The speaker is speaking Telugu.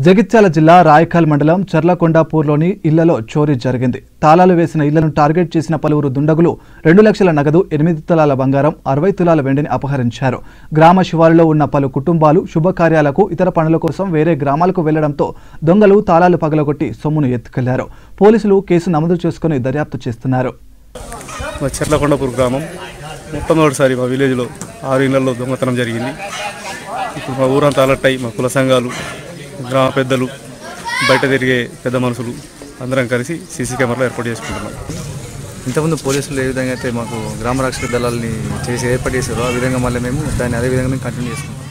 జగిత్యాల జిల్లా రాయకల్ మండలం చర్లకొండాపూర్లోని ఇళ్లలో చోరీ జరిగింది తాళాలు వేసిన ఇళ్లను టార్గెట్ చేసిన పలువురు దుండగులు రెండు లక్షల నగదు ఎనిమిది తులాల బంగారం అరవై తులాల వెండిని అపహరించారు గ్రామ శివారులో ఉన్న పలు కుటుంబాలు శుభకార్యాలకు ఇతర పనుల కోసం వేరే గ్రామాలకు వెళ్లడంతో దొంగలు తాళాలు పగలగొట్టి సొమ్మును ఎత్తుకెళ్లారు పోలీసులు కేసు నమోదు చేసుకుని దర్యాప్తు చేస్తున్నారు మా చెర్లకొండపూర్ గ్రామం మొట్టమొదటిసారి మా విలేజ్లో ఆరు ఇళ్లలో దొంగతనం జరిగింది ఇప్పుడు మా ఊరంతా అలర్ట్ అయ్యి మా కుల సంఘాలు గ్రామ పెద్దలు బయట తిరిగే పెద్ద మనుషులు అందరం కలిసి సీసీ కెమెరాలు ఏర్పాటు చేసుకుంటున్నాం ఇంతకుముందు పోలీసులు ఏ విధంగా అయితే మాకు గ్రామ రక్షక దళాలని చేసి ఏర్పాటు చేశారో ఆ విధంగా మళ్ళీ మేము దాన్ని అదే విధంగా మేము కంటిన్యూ చేసుకుంటాం